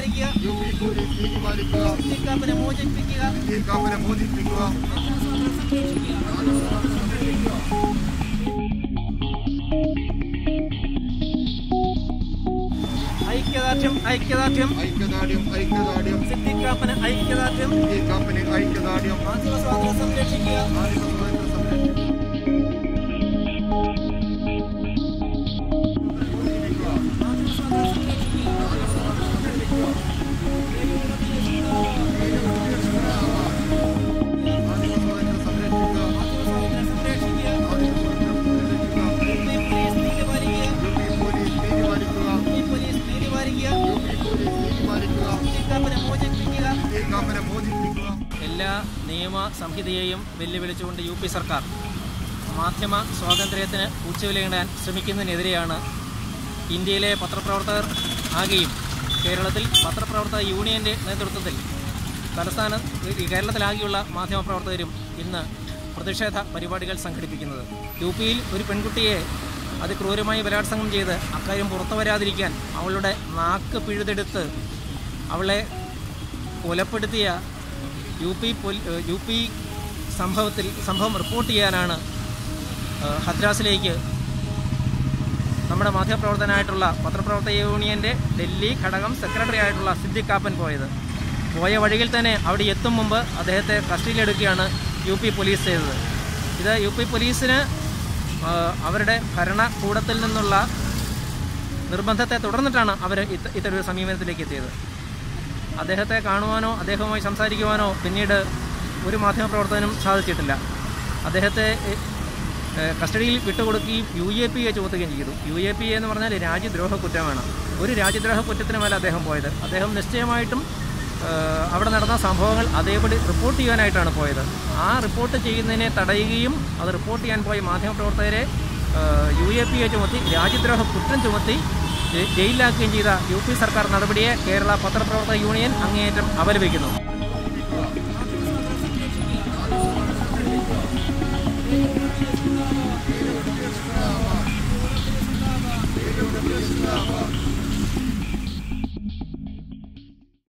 പാലിക്കുക U P police നീതി പാലിക്കുക സിദ്ദിഖ് കാപ്പനെ മോചിപ്പിക്കുക ഈ കാപ്പനെ മോചിപ്പിക്കുക ഐക്യദാർഢ്യം ഐക്യദാർഢ്യം ഐക്യദാർഢ്യം ഐക്യദാർഢ്യം സിദ്ദിഖ് കാപ്പന് ഐക്യദാർഢ്യം ഈ കാപ്പനെ ഐക്യദാർഢ്യം മാധ്യമ സ്വാതന്ത്ര്യം സംരക്ഷിക്കുക മാധ്യമ സ്വാതന്ത്ര്യം സംരക്ഷിക്കുക മാധ്യമ സ്വാതന്ത്ര്യം സംരക്ഷിക്കുക സ്വാതന്ത്ര്യം സംരക്ഷിക്കുക മാധ്യമ സ്വാതന്ത്ര്യം സംരക്ഷിക്കുക യു പി പോലീസ് നീതി പാലിക്കുക യു പി പോലീസ് നീതി പാലിക്കുക യു പി പോലീസ് നീതി പാലിക്കുക യു പി പോലീസ് നീതി പാലിക്കുക സിദ്ദിഖ് കാപ്പനെ മോചിപ്പിക്കുക ഈ കാപ്പനെ മോചിപ്പിക്കുക എല്ലാ നിയമ സംഹിതയെയും വെല്ലുവിളിച്ചുകൊണ്ട് യു പി സർക്കാർ മാധ്യമ സ്വാതന്ത്ര്യത്തിന് ഉച്ചവിലയിടാൻ ശ്രമിക്കുന്നതിനെതിരെയാണ് ഇന്ത്യയിലെ പത്രപ്രവർത്തകർ ആകെയും കേരളത്തിൽ പത്രപ്രവർത്തക യൂണിയൻ്റെ നേതൃത്വത്തിൽ തലസ്ഥാന ഈ കേരളത്തിലാകെയുള്ള മാധ്യമപ്രവർത്തകരും ഇന്ന് പ്രതിഷേധ പരിപാടികൾ സംഘടിപ്പിക്കുന്നത് യു പിയിൽ ഒരു പെൺകുട്ടിയെ അതിക്രൂരമായി ബലാത്സംഗം ചെയ്ത് അക്കാര്യം പുറത്തു വരാതിരിക്കാൻ അവളുടെ നാക്ക് പിഴുതെടുത്ത് അവളെ കൊലപ്പെടുത്തിയ U P police U P സംഭവത്തിൽ സംഭവം റിപ്പോർട്ട് ചെയ്യാനാണ് ഏഹ്, ഹദ്രാസിലേക്ക് നമ്മുടെ മാധ്യമപ്രവർത്തനായിട്ടുള്ള പത്രപ്രവർത്തക യൂണിയൻ്റെ ഡൽഹി ഘടകം സെക്രട്ടറി ആയിട്ടുള്ള സിദ്ദിഖ് കാപ്പൻ പോയത് പോയ വഴിയിൽ തന്നെ അവിടെ എത്തും മുമ്പ് അദ്ദേഹത്തെ കസ്റ്റഡിയിലെടുക്കുകയാണ് യു പി പോലീസ് ചെയ്തത് ഇത് യു പി പോലീസിന് ഏഹ്, അവരുടെ ഭരണകൂടത്തിൽ നിന്നുള്ള നിർബന്ധത്തെ തുടർന്നിട്ടാണ് അവർ ഇത്ത ഇത്തരൊരു സമീപനത്തിലേക്ക് എത്തിയത് അദ്ദേഹത്തെ കാണുവാനോ അദ്ദേഹവുമായി സംസാരിക്കുവാനോ പിന്നീട് ഒരു മാധ്യമപ്രവർത്തകനും സാധിച്ചിട്ടില്ല അദ്ദേഹത്തെ എ, ഏ, കസ്റ്റഡിയിൽ വിട്ടുകൊടുക്കുകയും യു എ പി എ ചുമത്തുകയും ചെയ്തു യു എ പി എ എന്ന് പറഞ്ഞാൽ രാജ്യദ്രോഹ കുറ്റമാണ് ഒരു രാജ്യദ്രോഹ കുറ്റത്തിന് മേലെ അദ്ദേഹം പോയത് അദ്ദേഹം നിശ്ചയമായിട്ടും ഏ, അവിടെ നടന്ന സംഭവങ്ങൾ അതേപടി റിപ്പോർട്ട് ചെയ്യാനായിട്ടാണ് പോയത് ആ റിപ്പോർട്ട് ചെയ്യുന്നതിനെ തടയുകയും അത് റിപ്പോർട്ട് ചെയ്യാൻ പോയ മാധ്യമപ്രവർത്തകരെ യു എ പി എ ചുമത്തി രാജ്യദ്രോഹ കുറ്റം ചുമത്തി ജെ- ജയിലിലാക്കുകയും ചെയ്ത യു പി സർക്കാർ നടപടിയെ കേരള പത്രപ്രവർത്തക യൂണിയൻ അങ്ങേയറ്റം അപലപിക്കുന്നു ഈ